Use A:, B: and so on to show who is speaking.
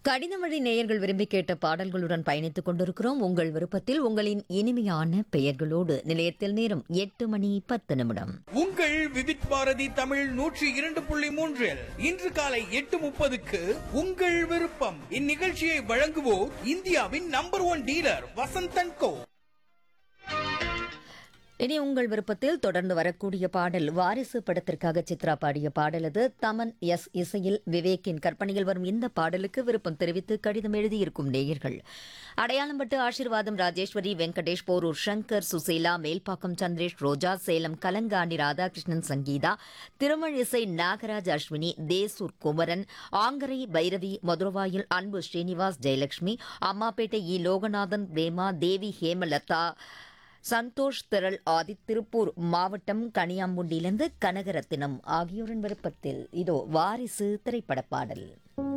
A: கடிதம் வழி நேயர்கள் விரும்பி கேட்ட பாடல்களுடன் பயணித்துக் கொண்டிருக்கிறோம் உங்கள் விருப்பத்தில் உங்களின் இனிமையான பெயர்களோடு நிலையத்தில் நேரம் எட்டு மணி பத்து நிமிடம்
B: உங்கள் விவித் பாரதி தமிழ் நூற்றி இரண்டு புள்ளி மூன்றில் இன்று காலை எட்டு முப்பதுக்கு உங்கள் விருப்பம் இந்நிகழ்ச்சியை வழங்குவோர் இந்தியாவின் number one dealer Vasanth and co
A: இனி உங்கள் விருப்பத்தில் தொடர்ந்து வரக்கூடிய பாடல் வாரிசு படத்திற்காக சித்ரா பாடிய பாடல் அது தமன் எஸ் இசையில் விவேக்கின் கற்பனையில் வரும் இந்த பாடலுக்கு விருப்பம் தெரிவித்து கடிதம் எழுதியிருக்கும் நேயர்கள் அடையாளம்பட்டு ஆசீர்வாதம் ராஜேஸ்வரி வெங்கடேஷ் போரூர் சங்கர் சுசீலா மேல்பாக்கம் சந்திரேஷ் ரோஜா சேலம் கலங்காண்டி ராதாகிருஷ்ணன் சங்கீதா திருமழிசை நாகராஜ் அஸ்வினி தேசூர் குமரன் ஆங்கரை பைரவி மதுரவாயில் அன்பு ஸ்ரீனிவாஸ் ஜெயலட்சுமி அம்மாப்பேட்டை இ லோகநாதன் பிரேமா தேவி ஹேமலதா சந்தோஷ் திரள் ஆதி திருப்பூர் மாவட்டம் கனியாம்புண்டியிலிருந்து கனகரத்தினம் ஆகியோரின் விருப்பத்தில் இதோ வாரிசு திரைப்பட பாடல்